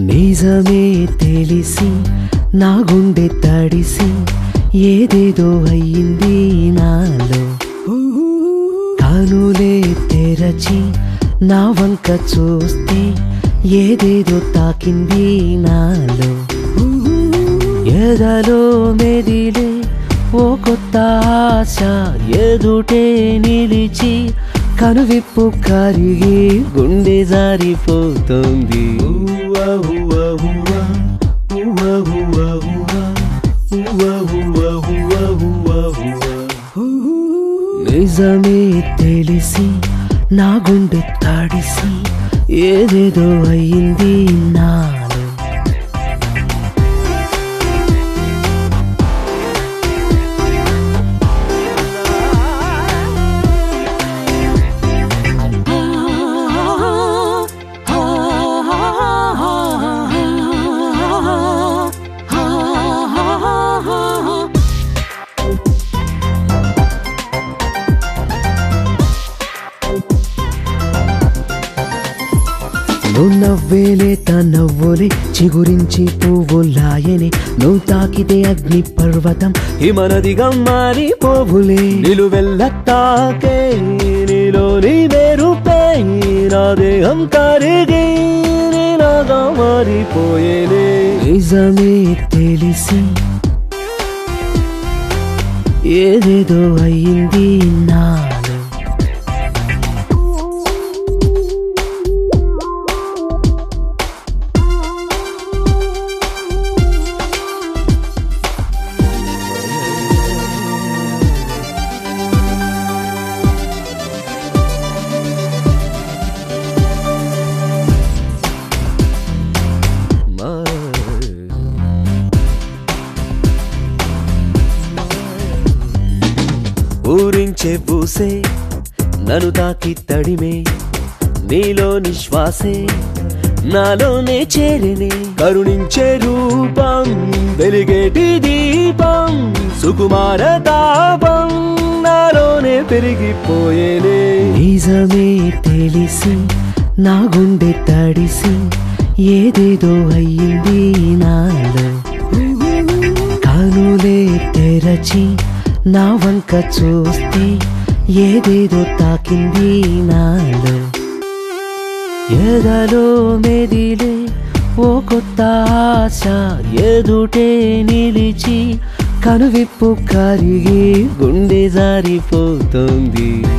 నిజమే తెలిసి నా గుండె తడిసి ఏదేదో అయ్యింది నాలో కనులే తెరచి నా వంక చూస్తే ఏదేదో తాకింది నాలో ఎదలో మెదిలే ఓ కొత్త ఆశ ఎదుటే నిలిచి కనువిప్పు కరిగి గుండె జారిపోతుంది ఊవా, ఊవా, ఊవా, ఊవా, ఊవా, ఊవా, ఊవా, ఊవా, ఊవా, ఊవా, ఊవా. నిజమే తెలిసి నా గుండె తడిసి ఏదేదో అయ్యింది నాలో నువ్వు నవ్వేలే నవ్వులే చిగురించి పువ్వులాయనే నువ్వు తాకితే అగ్ని పర్వతం హిమనదిగా మారిపోవులే నిలువెల్ల తాకే నీలోని మెరుపే నా దేహం కరిగి నీలాగా మారిపోయేనే నిజమే తెలిసి ఏదేదో అయ్యింది నాలో ఊరించే పూసే నన్ను తాకి తడిమే నీలో నిశ్వాసే నాలోనే చేరినే కరుణించే రూపం వెలిగేటి దీపం సుకుమార తాపం నాలోనే పెరిగిపోయేనే నిజమే తెలిసి నా గుండె తడిసి ఏదేదో అయ్యింది నాలో కనులే తెరచి నా వంక చూస్తే ఏదేదో తాకింది నాలో ఎదలో మెదిలే ఓ కొత్త ఆశ ఎదుటే నిలిచి కనువిప్పు కరిగి గుండె జారిపోతుంది